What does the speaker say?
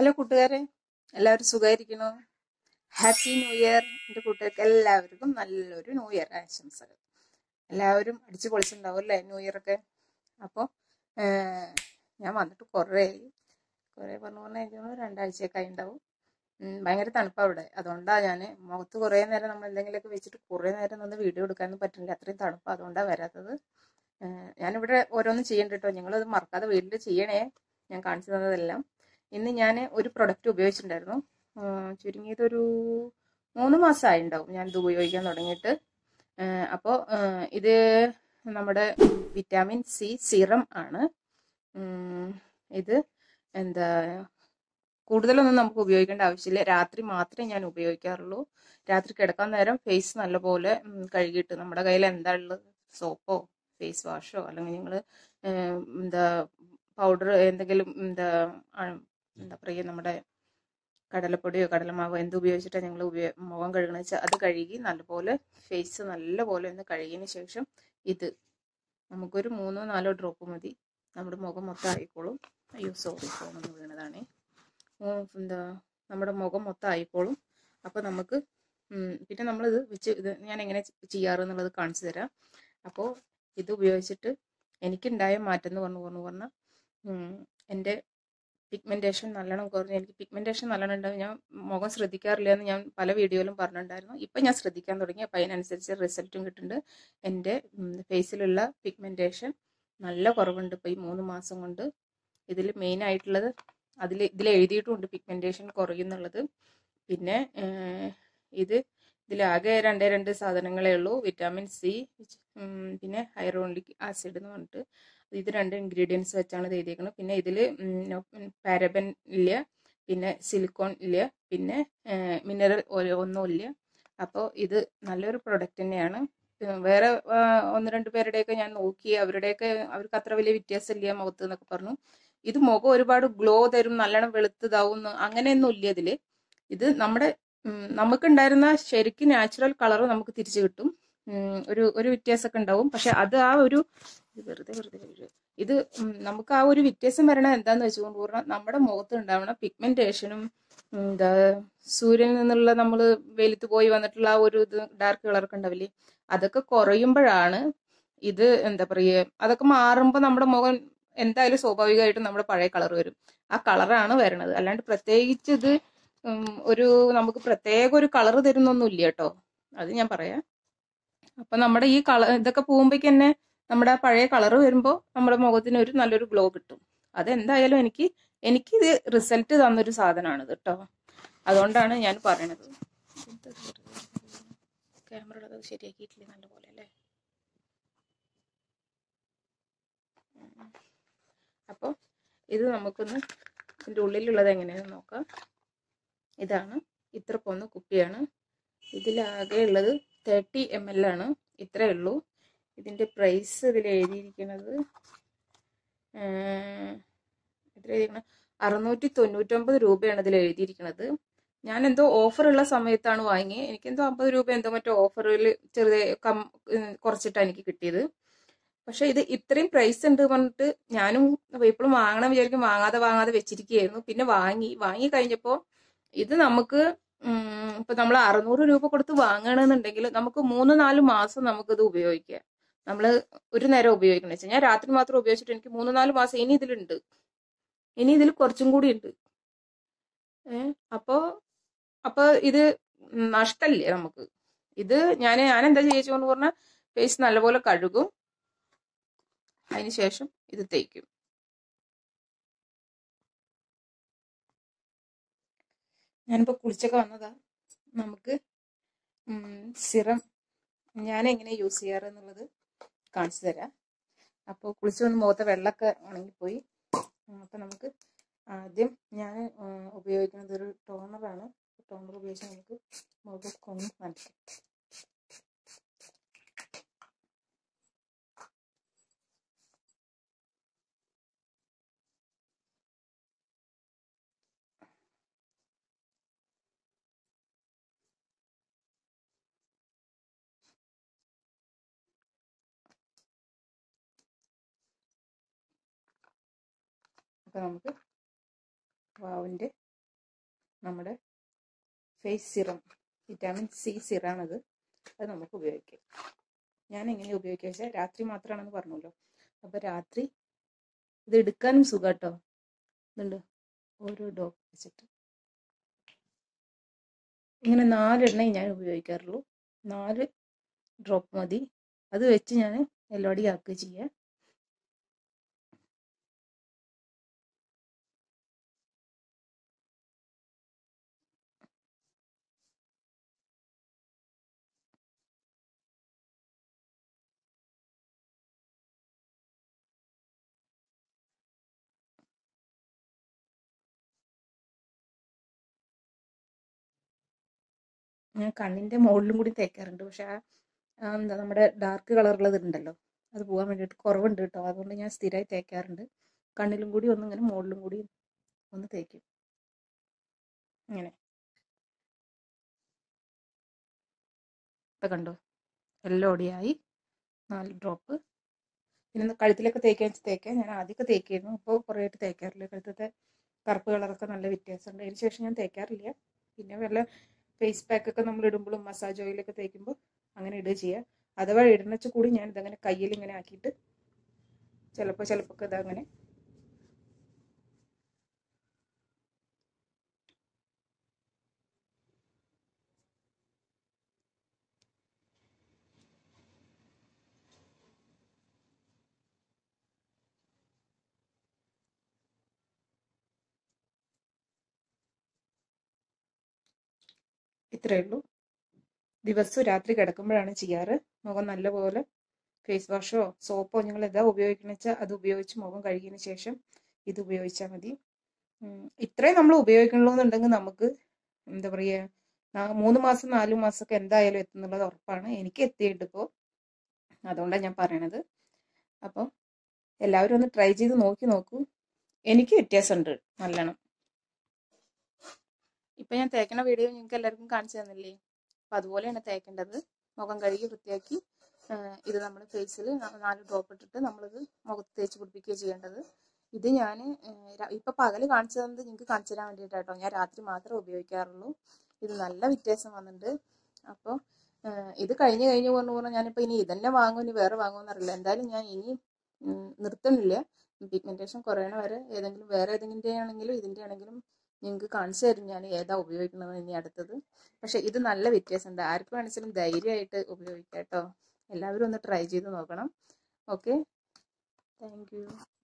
hello കൂട്ടുകാരെ എല്ലാവരും സുഖമായിരിക്കണോ happy new year എൻ്റെ കൂട്ടുകാർക്ക് എല്ലാവർക്കും നല്ലൊരു ന്യൂ ഇയർ ആശംസകൾ എല്ലാവരും അടിച്ചു പൊളിച്ചിട്ടുണ്ടാവും അല്ലേ ന്യൂ ഇയർ ഒക്കെ അപ്പോൾ ഞാൻ വന്നിട്ട് കുറേ കുറേ പറഞ്ഞു പറഞ്ഞാൽ എനിക്ക് തോന്നുന്നു രണ്ടാഴ്ചയൊക്കെ ആയി ഉണ്ടാവും ഉം, ഭയങ്കര തണുപ്പാണ് അവിടെ അതുകൊണ്ടാണ് ഞാൻ മുഖത്ത് കുറേ നേരം നമ്മൾ എന്തെങ്കിലുമൊക്കെ വെച്ചിട്ട് കുറേ നേരം നിന്ന് വീഡിയോ എടുക്കാനൊന്നും പറ്റില്ല അത്രയും തണുപ്പ് അതുകൊണ്ടാണ് വരാത്തത് ഏഹ് ഞാനിവിടെ ഓരോന്നും ചെയ്യണ്ട കേട്ടോ നിങ്ങളത് മറക്കാതെ വീട്ടിൽ ചെയ്യണേ ഞാൻ കാണിച്ചു തന്നതെല്ലാം ഇന്ന് ഞാൻ ഒരു പ്രൊഡക്റ്റ് ഉപയോഗിച്ചിട്ടുണ്ടായിരുന്നു ഉം, ചുരുങ്ങിയതൊരു മൂന്ന് മാസമായി ഉണ്ടാവും ഞാനിത് ഉപയോഗിക്കാൻ തുടങ്ങിയിട്ട് അപ്പോൾ ഇത് നമ്മുടെ വിറ്റാമിൻ സി സിറം ആണ് ഉം, ഇത് എന്താ കൂടുതലൊന്നും നമുക്ക് ഉപയോഗിക്കേണ്ട ആവശ്യമില്ല രാത്രി മാത്രമേ ഞാൻ ഉപയോഗിക്കാറുള്ളൂ രാത്രി കിടക്കാൻ നേരം ഫേസ് നല്ലപോലെ ഉം, കഴുകിയിട്ട് നമ്മുടെ കയ്യിൽ എന്താ ഉള്ളത് സോപ്പോ ഫേസ് വാഷോ അല്ലെങ്കിൽ നിങ്ങൾ എന്താ പൗഡർ എന്തെങ്കിലും എന്താ ആ, എന്താ പറയുക നമ്മുടെ കടലപ്പൊടിയോ കടലമാവോ എന്ത് ഉപയോഗിച്ചിട്ടാണ് ഞങ്ങൾ ഉപയോ മുഖം കഴുകണമെന്ന് വെച്ചാൽ അത് കഴുകി നല്ലപോലെ ഫേസ് നല്ലപോലെ ഒന്ന് കഴുകിയതിന് ശേഷം ഇത് നമുക്കൊരു മൂന്നോ നാലോ ഡ്രോപ്പ് മതി നമ്മുടെ മുഖം മൊത്തം ആയിക്കോളും അയ്യോ സോറി ഫോണൊന്ന് വീണതാണേ ഉം, എന്താ നമ്മുടെ മുഖം മൊത്തം ആയിക്കോളും അപ്പോൾ നമുക്ക് ഉം, പിന്നെ നമ്മളിത് വെച്ച് ഇത് ഞാൻ എങ്ങനെ ചെയ്യാറ് എന്നുള്ളത് കാണിച്ചു തരാം അപ്പോൾ ഇത് ഉപയോഗിച്ചിട്ട് എനിക്കുണ്ടായ മാറ്റം എന്ന് പറഞ്ഞു പറഞ്ഞു പറഞ്ഞാൽ എൻ്റെ പിഗ്മെൻറ്റേഷൻ നല്ലോണം കുറഞ്ഞു എനിക്ക് പിഗ്മെൻറ്റേഷൻ നല്ലോണം ഉണ്ടാവും ഞാൻ മുഖം ശ്രദ്ധിക്കാറില്ല എന്ന് ഞാൻ പല വീഡിയോയിലും പറഞ്ഞിട്ടുണ്ടായിരുന്നു ഇപ്പം ഞാൻ ശ്രദ്ധിക്കാൻ തുടങ്ങി അപ്പം അതിനനുസരിച്ച് റിസൾട്ടും കിട്ടുന്നുണ്ട് എൻ്റെ ഫേസിലുള്ള പിഗ്മെൻറ്റേഷൻ നല്ല കുറവുണ്ട് ഇപ്പോൾ ഈ മൂന്ന് മാസം കൊണ്ട് ഇതിൽ മെയിൻ ആയിട്ടുള്ളത് അതിൽ ഇതിൽ എഴുതിയിട്ടുമുണ്ട് പിഗ്മെൻറ്റേഷൻ കുറയുന്നുള്ളത് പിന്നെ ഏഹ്, ഇത് ഇതിലാകെ രണ്ടേ രണ്ട് സാധനങ്ങളേ ഉള്ളൂ വിറ്റാമിൻ സി പിന്നെ ഹൈറോണിക് ആസിഡ് എന്ന് പറഞ്ഞിട്ട് ഇത് രണ്ട് ഇൻഗ്രീഡിയൻസ് വെച്ചാണ് ഇത് എഴുതിയേക്കുന്നത് പിന്നെ ഇതിൽ പാരബൻ ഇല്ല പിന്നെ സിലിക്കോൺ ഇല്ല പിന്നെ മിനറൽ ഒന്നും ഇല്ല അപ്പോൾ ഇത് നല്ലൊരു പ്രൊഡക്റ്റ് തന്നെയാണ് ഉം, വേറെ ആ, ഒന്ന് രണ്ട് പേരുടെയൊക്കെ ഞാൻ നോക്കി അവരുടെയൊക്കെ അവർക്ക് അത്ര വലിയ വ്യത്യാസമില്ല മുഖത്ത് എന്നൊക്കെ പറഞ്ഞു ഇത് മുഖം ഒരുപാട് ഗ്ലോ തരും നല്ലോണം വെളുത്തതാവും ന്ന് അങ്ങനെയൊന്നും ഇല്ല ഇതില് ഇത് നമ്മുടെ ഉം, നമുക്കുണ്ടായിരുന്ന ശരിക്കും നാച്ചുറൽ കളർ നമുക്ക് തിരിച്ചു കിട്ടും ഉം, ഒരു ഒരു വ്യത്യാസമൊക്കെ ഉണ്ടാവും പക്ഷെ അത് ആ ഒരു ഇത് വെറുതെ വെറുതെ ഒരു ഇത് ഉം, നമുക്ക് ആ ഒരു വ്യത്യാസം വരണ എന്താന്ന് വെച്ചുകൊണ്ട് പറഞ്ഞാൽ നമ്മുടെ മുഖത്ത് ഉണ്ടാവണ പിഗ്മെന്റേഷനും എന്താ സൂര്യനിൽ നിന്നുള്ള നമ്മൾ വെയിലത്ത് പോയി വന്നിട്ടുള്ള ആ ഒരു ഇത് ഡാർക്ക് കളറൊക്കെ ഉണ്ടാവില്ലേ അതൊക്കെ കുറയുമ്പോഴാണ് ഇത് എന്താ പറയുക അതൊക്കെ മാറുമ്പോൾ നമ്മുടെ മുഖം എന്തായാലും സ്വാഭാവികമായിട്ടും നമ്മുടെ പഴയ കളർ വരും ആ കളറാണ് വരണത് അല്ലാണ്ട് പ്രത്യേകിച്ച് ഇത് ഉം, ഒരു നമുക്ക് പ്രത്യേക ഒരു കളർ തരുന്നൊന്നും ഇല്ല കേട്ടോ അത് ഞാൻ പറയാം അപ്പൊ നമ്മുടെ ഈ കളർ ഇതൊക്കെ പോകുമ്പോഴേക്ക് തന്നെ നമ്മുടെ ആ പഴയ കളർ വരുമ്പോൾ നമ്മുടെ മുഖത്തിന് ഒരു നല്ലൊരു ഗ്ലോ കിട്ടും അതെന്തായാലും എനിക്ക് എനിക്കിത് റിസൾട്ട് തന്നൊരു സാധനമാണിത് കേട്ടോ അതുകൊണ്ടാണ് ഞാൻ പറയണത് ക്യാമറ ശരിയാക്കിയിട്ടില്ലേ നല്ലപോലെ അല്ലേ അപ്പോൾ ഇത് നമുക്കൊന്ന് ഇതിൻ്റെ ഉള്ളിലുള്ളത് എങ്ങനെയാണെന്ന് നോക്കാം ഇതാണ് ഇത്ര പോന്ന കുപ്പിയാണ് ഇതിലാകെ ഉള്ളത് തേർട്ടി എം എൽ ആണ് ഇത്രയേ ഉള്ളൂ ഇതിൻ്റെ പ്രൈസ് ഇതിൽ എഴുതിയിരിക്കുന്നത് എത്ര എഴുതിയിരിക്കുന്നത് അറുന്നൂറ്റി തൊണ്ണൂറ്റൊമ്പത് രൂപയാണ് ഇതിൽ എഴുതിയിരിക്കുന്നത് ഞാൻ എന്തോ ഓഫർ ഉള്ള സമയത്താണ് വാങ്ങി എനിക്കെന്തോ അമ്പത് രൂപ എന്തോ മറ്റോ ഓഫറിൽ ചെറുതെ കം കുറച്ചിട്ടാണ് എനിക്ക് കിട്ടിയത് പക്ഷെ ഇത് ഇത്രയും പ്രൈസ് ഉണ്ട് പറഞ്ഞിട്ട് ഞാനും ഇപ്പോഴും വാങ്ങണം വിചാരിക്കും വാങ്ങാതെ വാങ്ങാതെ വെച്ചിരിക്കുകയായിരുന്നു പിന്നെ വാങ്ങി വാങ്ങി കഴിഞ്ഞപ്പോൾ ഇത് നമുക്ക് ഉം, ഇപ്പൊ നമ്മൾ അറുന്നൂറ് രൂപ കൊടുത്ത് വാങ്ങണമെന്നുണ്ടെങ്കിൽ നമുക്ക് മൂന്ന് നാല് മാസം നമുക്കിത് ഉപയോഗിക്കാം നമ്മൾ ഒരു നേരം ഉപയോഗിക്കണം വെച്ചാൽ ഞാൻ രാത്രി മാത്രം ഉപയോഗിച്ചിട്ട് എനിക്ക് മൂന്ന് നാല് മാസം ഇനി ഇതിലുണ്ട് ഇനി ഇതിൽ കുറച്ചും കൂടി ഉണ്ട് ഏഹ് അപ്പോ അപ്പൊ ഇത് നഷ്ടല്ലേ നമുക്ക് ഇത് ഞാൻ ഞാൻ എന്താ ചോദിച്ചുകൊണ്ട് പറഞ്ഞാൽ ഫേസ് നല്ലപോലെ കഴുകും അതിന് ശേഷം ഇത് തേക്കും ഞാനിപ്പോൾ കുളിച്ചൊക്കെ വന്നതാ നമുക്ക് സിറം ഞാൻ എങ്ങനെ യൂസ് ചെയ്യാറ് എന്നുള്ളത് കാണിച്ചു തരാം അപ്പോൾ കുളിച്ച് വന്ന് മുഖത്തെ വെള്ളമൊക്കെ ഉണങ്ങിപ്പോയി അപ്പം നമുക്ക് ആദ്യം ഞാൻ ഉപയോഗിക്കുന്നത് ഒരു ടോണറാണ് ടോണർ ഉപയോഗിച്ച് നമുക്ക് മുഖമൊക്കെ ഒന്ന് നനയ്ക്കാം അപ്പം നമുക്ക് വാവിൻ്റെ നമ്മുടെ ഫേസ് സിറം വിറ്റാമിൻ സി സിറാണത് അത് നമുക്ക് ഉപയോഗിക്കാം ഞാൻ എങ്ങനെയാണ് ഉപയോഗിക്കുക വെച്ചാൽ രാത്രി മാത്രമാണെന്ന് പറഞ്ഞല്ലോ അപ്പോൾ രാത്രി ഇത് എടുക്കാനും സുഖം കേട്ടോ ഇതുണ്ട് ഓരോ ഡോപ്പ് വെച്ചിട്ട് ഇങ്ങനെ നാലെണ്ണേ ഞാൻ ഉപയോഗിക്കാറുള്ളൂ നാല് ഡ്രോപ്പ് മതി അത് വെച്ച് ഞാൻ എല്ലാവടി ആക്കുക ചെയ്യുക ഞാൻ കണ്ണിൻ്റെ മുകളിലും കൂടി തേക്കാറുണ്ട് പക്ഷെ ആ ആ എന്താ നമ്മുടെ ഡാർക്ക് കളറുള്ളത് ഉണ്ടല്ലോ അത് പോകാൻ വേണ്ടിയിട്ട് കുറവുണ്ട് കേട്ടോ അതുകൊണ്ട് ഞാൻ സ്ഥിരമായി തേക്കാറുണ്ട് കണ്ണിലും കൂടി ഒന്ന് ഇങ്ങനെ മുകളിലും കൂടി ഒന്ന് തേക്കും ഇങ്ങനെ ഇപ്പം കണ്ടോ എല്ലാം ഒടിയായി നാല് ഡ്രോപ്പ് പിന്നെ കഴുത്തിലൊക്കെ തേക്കാൻ തേക്കാൻ ഞാൻ ആദ്യമൊക്കെ തേക്കായിരുന്നു ഇപ്പോൾ കുറേ ആയിട്ട് തേക്കാറില്ല കഴുത്തത്തെ കറുപ്പ് കളറൊക്കെ നല്ല വ്യത്യാസമുണ്ട് അതിന് ശേഷം ഞാൻ തേക്കാറില്ല പിന്നെ വല്ല ഫേസ് പാക്കൊക്കെ നമ്മൾ ഇടുമ്പോഴും മസാജ് ഓയിലൊക്കെ തേക്കുമ്പോൾ അങ്ങനെ ഇടുക ചെയ്യുക അഥവാ ഇടണച്ച കൂടി ഞാൻ ഇതങ്ങനെ കയ്യിൽ ഇങ്ങനെ ആക്കിയിട്ട് ചിലപ്പോൾ ചിലപ്പോൾ ഒക്കെ ഇതങ്ങനെ ഇത്രയേ ഉള്ളൂ ദിവസവും രാത്രി കിടക്കുമ്പോഴാണ് ചെയ്യാറ് മുഖം നല്ലപോലെ ഫേസ് വാഷോ സോപ്പോ നിങ്ങൾ എന്താ ഉപയോഗിക്കണമെന്ന് വെച്ചാൽ അത് ഉപയോഗിച്ച് മുഖം കഴുകിയതിന് ശേഷം ഇത് ഉപയോഗിച്ചാൽ മതി ഇത്രയും നമ്മൾ ഉപയോഗിക്കണല്ലോ എന്നുണ്ടെങ്കിൽ നമുക്ക് എന്താ പറയുക മൂന്ന് മാസം നാല് മാസമൊക്കെ എന്തായാലും എത്തുന്നുള്ളത് ഉറപ്പാണ് എനിക്ക് എത്തിയിട്ട് ഇപ്പോൾ അതുകൊണ്ടാണ് ഞാൻ പറയണത് അപ്പോൾ എല്ലാവരും ഒന്ന് ട്രൈ ചെയ്ത് നോക്കി നോക്കൂ എനിക്ക് വ്യത്യാസമുണ്ട് നല്ലോണം ഇപ്പം ഞാൻ തേക്കണ വീഡിയോ നിങ്ങൾക്ക് എല്ലാവർക്കും കാണിച്ചു തന്നില്ലേ അപ്പം അതുപോലെയാണ് തേക്കേണ്ടത് മുഖം കഴുകി വൃത്തിയാക്കി ഇത് നമ്മൾ ഫേസിൽ നാല് ഡ്രോപ്പ് ഇട്ടിട്ട് നമ്മളിത് മുഖത്ത് തേച്ച് പിടിപ്പിക്കുകയാണ് ചെയ്യേണ്ടത് ഇത് ഞാൻ ഇപ്പം പകൽ കാണിച്ചു തന്നത് നിങ്ങൾക്ക് കാണിച്ചു തരാൻ വേണ്ടിയിട്ടാട്ടോ ഞാൻ രാത്രി മാത്രമേ ഉപയോഗിക്കാറുള്ളൂ ഇത് നല്ല വ്യത്യാസം വന്നിട്ടുണ്ട് അപ്പോൾ ഇത് കഴിഞ്ഞ് കഴിഞ്ഞ് പറഞ്ഞു പറഞ്ഞാൽ ഞാനിപ്പോൾ ഇനി ഇതന്നെ വാങ്ങും ഇനി വേറെ വാങ്ങുമെന്ന് അറിയില്ല എന്തായാലും ഞാൻ ഇനി നിർത്തുന്നില്ല പിഗ്മെൻറ്റേഷൻ കുറയണ വരെ ഏതെങ്കിലും വേറെ ഏതെങ്കിലും ആണെങ്കിലും ഇതിൻ്റെ ആണെങ്കിലും നിങ്ങൾക്ക് കാണിച്ചു തരും ഞാൻ ഏതാ ഉപയോഗിക്കുന്നത് ഇനി അടുത്തത് പക്ഷെ ഇത് നല്ല വ്യത്യാസമുണ്ട് ആർക്ക് വേണമെങ്കിലും ധൈര്യമായിട്ട് ഉപയോഗിക്കാം കേട്ടോ എല്ലാവരും ഒന്ന് ട്രൈ ചെയ്ത് നോക്കണം ഓക്കെ താങ്ക്